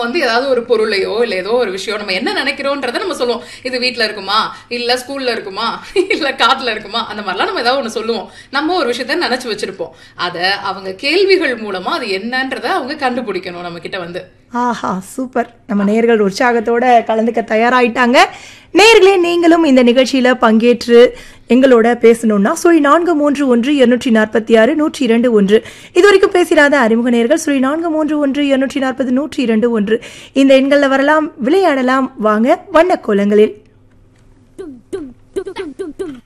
வந்து ஏதாவது ஒரு பொருளையோ இல்ல ஏதோ ஒரு விஷயம் நம்ம என்ன நினைக்கிறோன்றத நம்ம சொல்லுவோம் இது வீட்ல இருக்குமா இல்ல ஸ்கூல்ல இருக்குமா இல்ல காட்டுல இருக்குமா அந்த மாதிரிலாம் நம்ம ஏதாவது ஒண்ணு சொல்லுவோம் நம்ம ஒரு விஷயத்த நினைச்சு வச்சிருப்போம் அத அவங்க கேள்விகள் மூலமா அது என்னன்றத அவங்க கண்டுபிடிக்கணும் நம்ம கிட்ட வந்து ஆஹா சூப்பர் நம்ம நேர்கள் உற்சாகத்தோட கலந்துக்க தயாராயிட்டாங்க நேர்களே நீங்களும் இந்த நிகழ்ச்சியில பங்கேற்று எங்களோட பேசணும்னா சுழி நான்கு மூன்று ஒன்று இருநூற்றி நாற்பத்தி ஆறு நூற்றி இரண்டு ஒன்று இதுவரைக்கும் பேசிடாத அறிமுக நேர்கள் சுழி நான்கு மூன்று ஒன்று இருநூற்றி நாற்பது நூற்றி இரண்டு ஒன்று இந்த எண்களில் வரலாம் விளையாடலாம் வாங்க வண்ண கோலங்களில் dum dum dum dum dum dum